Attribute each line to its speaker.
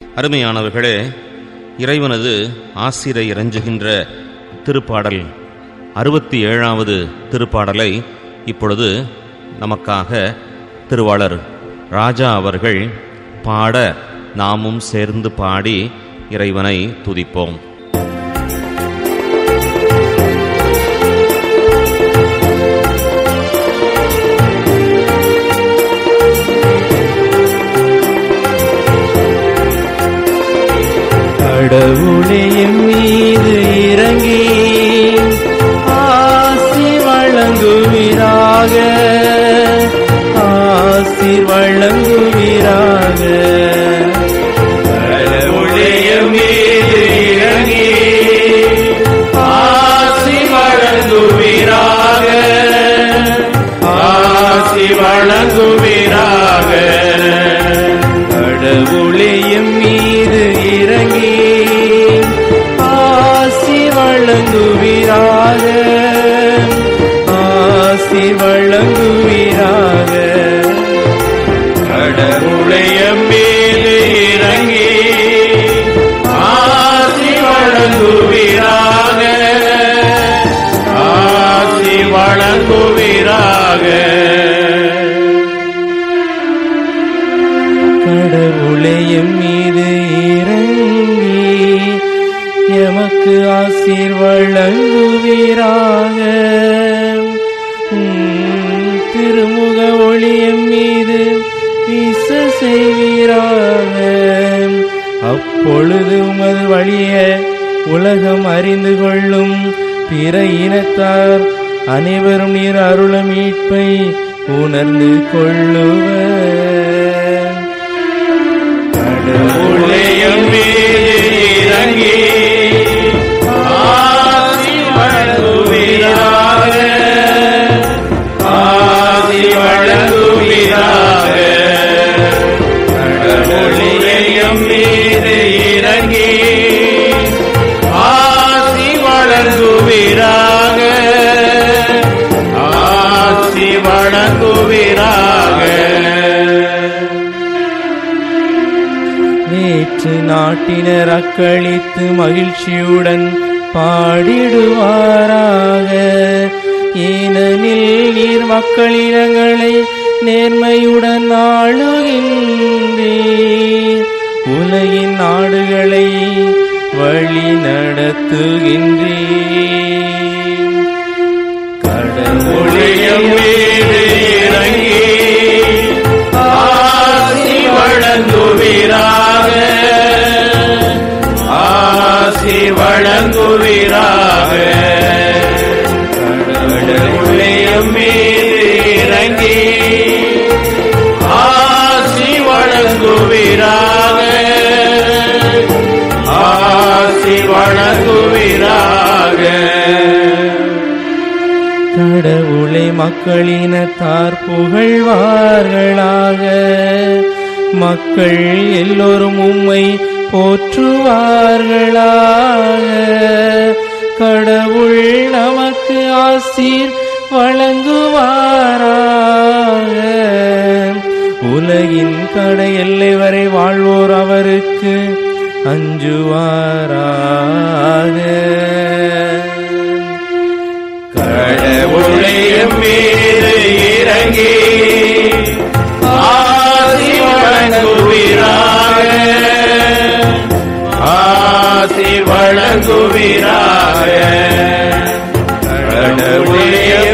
Speaker 1: அருமையானவர்களே இறைவனது ஆசிரை இறைஞ்சுகின்ற திருப்பாடல் அறுபத்தி ஏழாவது திருப்பாடலை இப்பொழுது நமக்காக திருவாளர் ராஜா அவர்கள் பாட நாமும் சேர்ந்து பாடி இறைவனை துதிப்போம்
Speaker 2: கடவுளே என் மீது இறங்கி ஆசி வழங்குவீராக ஆசி வழங்குவீராக கடவுளே என் மீது இறங்கி ஆசி வழங்குவீராக ஆசி வழங்குவீராக கடவுளே எம் மீது இறங்கி ஆசி வழங்குவீராக ஆசி வழங்குவீராக கடவுளே எம் மீது இறங்கி ஆசி வழங்குவீராக ஆசி வழங்குவீராக கடவுளே எம் மீது இறங்கி எமக்கு ஆசீர் வழங்குவீராக உம் திருமுக ஒளி எம் மீது வீச செய்வீராக அப்பொழுது உமது வழிய உலகம் அறிந்து கொள்ளும் பிற இனத்தார் அனைவரும் நீர் அருள மீட்பை உணர்ந்து கொள்ளுவர் கடவுளையும் மீது இறங்கி ஆசி வழங்குவீராக ஆசி வழங்குவீராக கடவுளையும் மீது இறங்கி ஆசி வழங்குவீராக ஆசி வழங்குவீராக நேற்று நாட்டினர் அக்களித்து மகிழ்ச்சியுடன் பாடிடுவாராக ஏனெனில் நீர் மக்களினங்களை நேர்மையுடன் ஆளுகின்றீர் உலகின் நாடுகளை வழி நடத்துகின்றீர் கடவுளையும் மீது இறங்கி ஆசி வழங்குவீராக ஆசி வழங்குவீராக கடவுளையும் மீது இறங்கி ஆசி வழங்குவீராக ஆசி வழங்குவீராக கடவுளை மக்களினத்தார் புகழ்வார்களாக மக்கள் எல்லோரும் உம்மை போற்றுவார்களாக கடவுள் நமக்கு ஆசீர் வழங்குவாராக உலகின் கடை எல்லை வரை வாழ்வோர் அவருக்கு அஞ்சுவாராக கடவுளையும் மீது இறங்கி ஆசி வழங்குவீராக ஆசி வழங்குவீராக கடவுளையும்